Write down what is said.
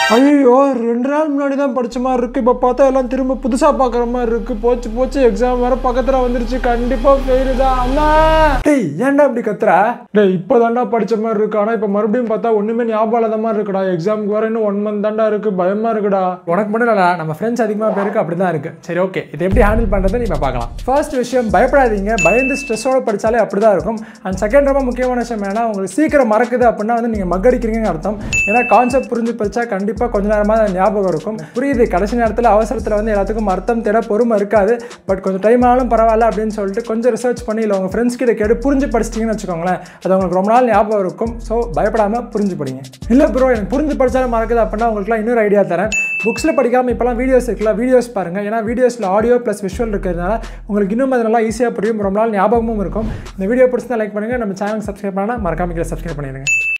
ஐயோ ரெண்டு நாள் முன்னாடி தான் படிச்ச மாதிரி இருக்கு இப்போ பார்த்தா எல்லாம் திரும்ப புதுசாக பார்க்குற மாதிரி இருக்கு போச்சு போச்சு எக்ஸாம் வேற பக்கத்தில் வந்துருச்சு கண்டிப்பாக ஃபெயிலு தான் அண்ணா டேய் ஏன்டா இப்படி கத்துற டேய் இப்போ தாண்டா படிச்ச மாதிரி இருக்கு ஆனால் இப்போ மறுபடியும் பார்த்தா ஒன்றுமே ஞாபகம் இல்லாத மாதிரி இருக்குடா எக்ஸாமுக்கு வேற இன்னும் ஒன் மந்த் தாண்டா இருக்கு பயமா இருக்குடா உனக்கு மட்டும் இல்லடா நம்ம ஃப்ரெண்ட்ஸ் அதிகமாக பேருக்கு அப்படி தான் இருக்கு சரி ஓகே இதை எப்படி ஹேண்டில் பண்ணுறதை நீ பார்க்கலாம் ஃபர்ஸ்ட் விஷயம் பயப்படாதீங்க பயந்து ஸ்ட்ரெஸ்ஸோட படிச்சாலே அப்படி தான் இருக்கும் அண்ட் செகண்ட் ரொம்ப முக்கியமான விஷயம் என்னன்னா உங்களுக்கு சீக்கிரம் மறக்குது அப்படின்னா வந்து நீங்கள் மக்கடிக்கிறீங்கன்னு அர்த்தம் ஏன்னா கான்செப்ட் புரிஞ்சு படிச்சா கண்டிப்பாக கொஞ்ச நேரமாக அது ஞாபகம் இருக்கும் புரியுது கடைசி நேரத்தில் அவசரத்தில் வந்து எல்லாத்துக்கும் அர்த்தம் தேட பொறுமை இருக்காது பட் கொஞ்சம் டைம் ஆனாலும் பரவாயில்ல அப்படின்னு சொல்லிட்டு கொஞ்சம் ரிசர்ச் பண்ணி இல்லை உங்கள் ஃப்ரெண்ட்ஸ் கிட்ட கேட்டு புரிஞ்சு படிச்சிட்டிங்கன்னு வச்சுக்கோங்களேன் அது உங்களுக்கு ரொம்ப நாள் ஞாபகம் இருக்கும் ஸோ பயப்படாமல் புரிஞ்சு படிங்க இல்லை ப்ரோ எனக்கு புரிஞ்சு படிச்சாலும் மறக்குது அப்படின்னா உங்களுக்குலாம் இன்னொரு ஐடியா தரேன் புக்ஸில் படிக்காமல் இப்போலாம் வீடியோஸ் இருக்குல்ல வீடியோஸ் பாருங்கள் ஏன்னா வீடியோஸில் ஆடியோ ப்ளஸ் விஷுவல் இருக்கிறதுனால உங்களுக்கு இன்னும் அது நல்லா ஈஸியாக புரியும் ரொம்ப நாள் ஞாபகமும் இருக்கும் இந்த வீடியோ பிடிச்சிருந்தா லைக் பண்ணுங்கள் நம்ம சேனல் சப்ஸ்கிரைப் பண்ணால் மறக்காம சப்ஸ்கிரைப் பண்ணிடுங்க